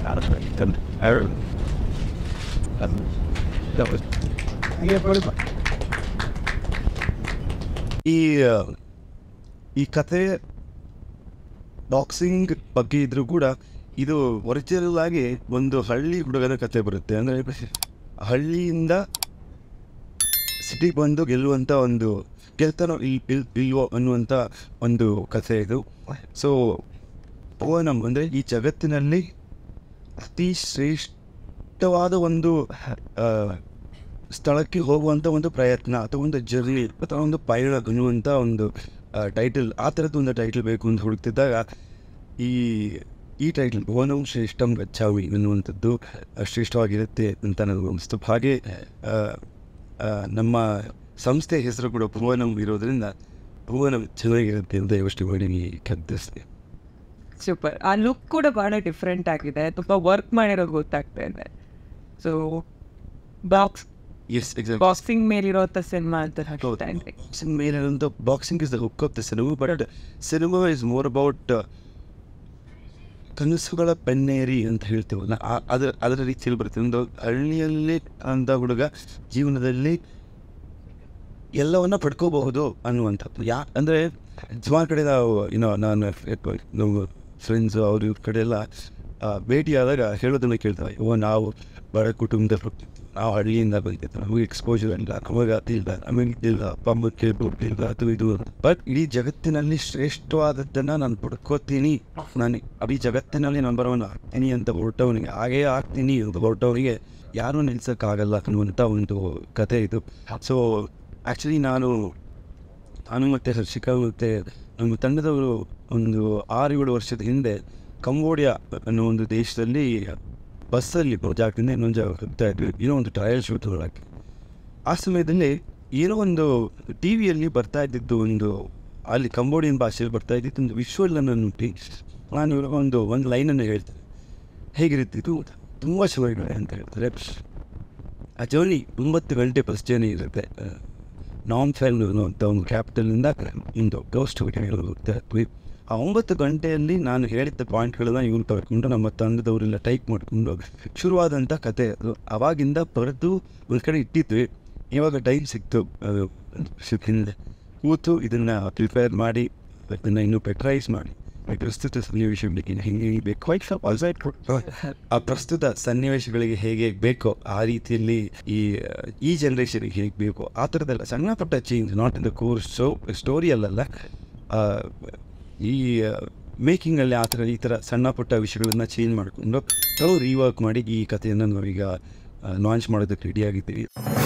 and Aaron. And that was yeah, very much. ಈ ಆ, ಈ ಕತೆ ಬಾಕ್ಸಿಂಗ್ ಬಗ್ಗೆ ಇದ್ರೂ ಕೂಡ ಇದು ಒರಿಜಿನಲ್ ಆಗಿ ಒಂದು ಹಳ್ಳಿ ಹುಡುಗನ ಕತೆ ಬರುತ್ತೆ ಅಂದರೆ ಹಳ್ಳಿಯಿಂದ ಸಿಟಿಗೆ ಬಂದು ಗೆಲ್ಲುವಂಥ ಒಂದು ಗೆಲ್ತಾನೋ ಇಲ್ ಇಲ್ ಇಲ್ವೋ ಅನ್ನುವಂಥ ಒಂದು ಕಥೆ ಇದು ಸೊ ಓನಮ್ ಅಂದರೆ ಈ ಜಗತ್ತಿನಲ್ಲಿ ಅತಿ ಶ್ರೇಷ್ಠವಾದ ಒಂದು ಆ, ಸ್ಥಳಕ್ಕೆ ಹೋಗುವಂಥ ಒಂದು ಪ್ರಯತ್ನ ಅಥವಾ ಒಂದು ಜರ್ನಿ ಅಥವಾ ಒಂದು ಪಯಣ ಅನ್ನುವಂಥ ಒಂದು ಟೈಟಲ್ ಆ ಥರದ್ದು ಒಂದು ಟೈಟಲ್ ಬೇಕು ಅಂತ ಹುಡುಕ್ತಿದ್ದಾಗ ಈ ಈ ಟೈಟಲ್ ಭುವನಂ ಶ್ರೇಷ್ಠಂ ಗಚ್ಚಾವಿ ಅನ್ನುವಂಥದ್ದು ಆ, ಶ್ರೇಷ್ಠವಾಗಿರುತ್ತೆ ಅಂತ ನನಗೆ ಅನಿಸ್ತು ಹಾಗೆ ಆ, ಆ, ನಮ್ಮ ಸಂಸ್ಥೆ ಹೆಸರು ಕೂಡ ಭುವನಂ ಇರೋದ್ರಿಂದ ಭುವನಂ ಚೆನ್ನಾಗಿರುತ್ತೆ ಅಂತ ಯೋಚನೆ ಮಾಡಿ ಕತ್ತಿಸ್ತೆ ಸೂಪರ್ ಆ ಲುಕ್ ಕೂಡ ಬಹಳ ಡಿಫ್ರೆಂಟ್ ಆಗಿದೆ ತುಂಬ ವರ್ಕ್ ಮಾಡಿರೋದು ಗೊತ್ತಾಗ್ತಾ ಇದೆ so box is exact boxing ಮೇಲಿರೋಂಥ ಸಿನಿಮಾ ಅಂತ ಹೇಳ್ತಾ ಇದ್ರಿ ಬಾಕ್ಸಿಂಗ್ ಮೇಲೆ ಒಂದು boxing is the hook of the cinema but cinema is more about ಕನಸುಗಳ ಪೆನ್ನೇರಿ ಅಂತ ಹೇಳ್ತೀವಲ್ಲ ಆ- ಅದರ ಅದರ ರೀತಿಯಲ್ಲಿ ಬರುತ್ತೆ ಒಂದು ಹಳ್ಳಿಯಲ್ಲಿ ಅಂತ ಹುಡುಗ ಜೀವನದಲ್ಲಿ ಎಲ್ಲವನ್ನ ಪಡ್ಕೋಬಹುದು ಅನ್ನುವಂಥದ್ದು ಯಾ ಅಂದರೆ ಸುಮಾರು ಕಡೆ ನಾವು ಏನೋ ನಾನು ನಮ್ಮ ಫ್ರೆಂಡ್ಸು ಅವ್ರ ಇವ್ರ ಕಡೆ ಎಲ್ಲ ಆ, ಭೇಟಿಯಾದಾಗ ಹೇಳೋದನ್ನು ಕೇಳ್ತೇವೆ ಓ ನಾವು ಬಡ ಕುಟುಂಬದಲ್ಲಿ ಹುಟ್ಟಿದ್ದು ನಾವು ಹಳ್ಳಿಯಿಂದ ಬಂದಿದ್ದು ನಮಗೆ ಎಕ್ಸ್ಪೋಜರ್ ಇಲ್ಲ ನಮಗೆ ಅದಿಲ್ಲ ನಮಗೆ ಇದಿಲ್ಲ ಅಪ್ಪ ಅಮ್ಮ ಕೇಳ್ಬಿಟ್ಟಿಲ್ಲ ಅದು ಇದು ಬಟ್ ಇಡೀ ಜಗತ್ತಿನಲ್ಲಿ ಶ್ರೇಷ್ಠವಾದದ್ದನ್ನು ನಾನು ಪಡ್ಕೋತೀನಿ ನಾನು ಈ ಜಗತ್ತಿನಲ್ಲಿ ನಂಬರ್ ಒನ್ ಆಗ್ತೀನಿ ಅಂತ ಹೊರಟವನಿಗೆ ಹಾಗೇ ಆಗ್ತೀನಿ ಅಂತ ಹೊರಟವನಿಗೆ ಯಾರೂ ನಿಲ್ಸೋಕ್ಕಾಗಲ್ಲ ಅನ್ನುವಂಥ ಒಂದು ಕತೆ ಇದು ಸೊ ಆ್ಯಕ್ಚುಲಿ ನಾನು ನಾನು ಮತ್ತು ಹರ್ಷಿಕಾ ಮತ್ತು ನಮ್ಮ ತಂಡದವರು ಒಂದು ಆರು ಏಳು ವರ್ಷದ ಹಿಂದೆ ಕಂಬೋಡಿಯಾ ಅನ್ನೋ ಒಂದು ದೇಶದಲ್ಲಿ ಬಸ್ಸಲ್ಲಿ ಒಂದು ಜಾಗದಿಂದ ಇನ್ನೊಂದು ಜಾಗ ಹೋಗ್ತಾ ಇದ್ವಿ ಏನೋ ಒಂದು ಟ್ರಯಲ್ ಶೂಟ್ ಒಳಗೆ ಆ ಸಮಯದಲ್ಲಿ ಏನೋ ಒಂದು ಟಿ ವಿಯಲ್ಲಿ ಬರ್ತಾ ಇದ್ದಿದ್ದು ಒಂದು ಅಲ್ಲಿ ಕಂಬೋಡಿಯನ್ ಭಾಷೆಯಲ್ಲಿ ಬರ್ತಾ ಇದ್ದಿದ್ದು ಒಂದು ವಿಶ್ವಲ್ ಅನ್ನು ನೋಡಿ ನಾನು ಇವಾಗ ಒಂದು ಒಂದು ಲೈನನ್ನು ಹೇಳ್ತೇನೆ ಹೇಗಿರುತ್ತೆ ಇದು ತುಂಬ ಚೆನ್ನಾಗಿದೆ ಅಂತ ಹೇಳ್ತಾರೆ ಆ ಜರ್ನಿ ಒಂಬತ್ತು ಗಂಟೆ ಬಸ್ ಜರ್ನಿ ಇರುತ್ತೆ ನಾನ್ ಫೆಲ್ ಅಂತ ಒಂದು ಕ್ಯಾಪಿಟಲಿಂದ ಒಂದು ಗೌಸ್ಟ್ ಹೋಗ್ತಾ ಇದ್ವಿ ಆ ಒಂಬತ್ತು ಗಂಟೆಯಲ್ಲಿ ನಾನು ಹೇಳಿದ್ದ ಪಾಯಿಂಟ್ಗಳನ್ನ ಇವ್ರು ತಗೊಂಡು ನಮ್ಮ ತಂಡದವರೆಲ್ಲ ಟೈಪ್ ಮಾಡಿಕೊಂಡು ಶುರುವಾದಂಥ ಕತೆ ಅದು ಅವಾಗಿಂದ ಬರೆದು ಒಂದು ಕಡೆ ಇಟ್ಟಿದ್ವಿ ಇವಾಗ ಟೈಮ್ ಸಿಕ್ತು ಅದು ಹಿಂದೆ ಕೂತು ಇದನ್ನು ಪ್ರಿಪೇರ್ ಮಾಡಿ ಇದನ್ನು ಇನ್ನೂ ಪೆಟ್ರೈಸ್ ಮಾಡಿ ಪ್ರಸ್ತುತ ಸನ್ನಿವೇಶಗಳಿಗೆ ಹೇಗೆ ಬೇಕು ಆ ಪ್ರಸ್ತುತ ಸನ್ನಿವೇಶಗಳಿಗೆ ಹೇಗೆ ಬೇಕೋ ಆ ರೀತಿಯಲ್ಲಿ ಈ ಈ ಜನ್ರೇಷನ್ಗೆ ಹೇಗೆ ಬೇಕೋ ಆ ಥರದ್ದೆಲ್ಲ ಸಣ್ಣ ಪುಟ್ಟ change not in the course so ಸ್ಟೋರಿಯಲ್ಲ ಈ ಮೇಕಿಂಗಲ್ಲಿ ಆ ಥರ ಈ ಥರ ಸಣ್ಣ ಪುಟ್ಟ ವಿಷಯಗಳನ್ನ ಚೇಂಜ್ ಮಾಡಿಕೊಂಡು ನಾವು ರೀವರ್ಕ್ ಮಾಡಿ ಈ ಕಥೆಯನ್ನು ನಾವೀಗ ಲಾಂಚ್ ಮಾಡೋದಕ್ಕೆ ರೆಡಿಯಾಗಿದ್ದೀವಿ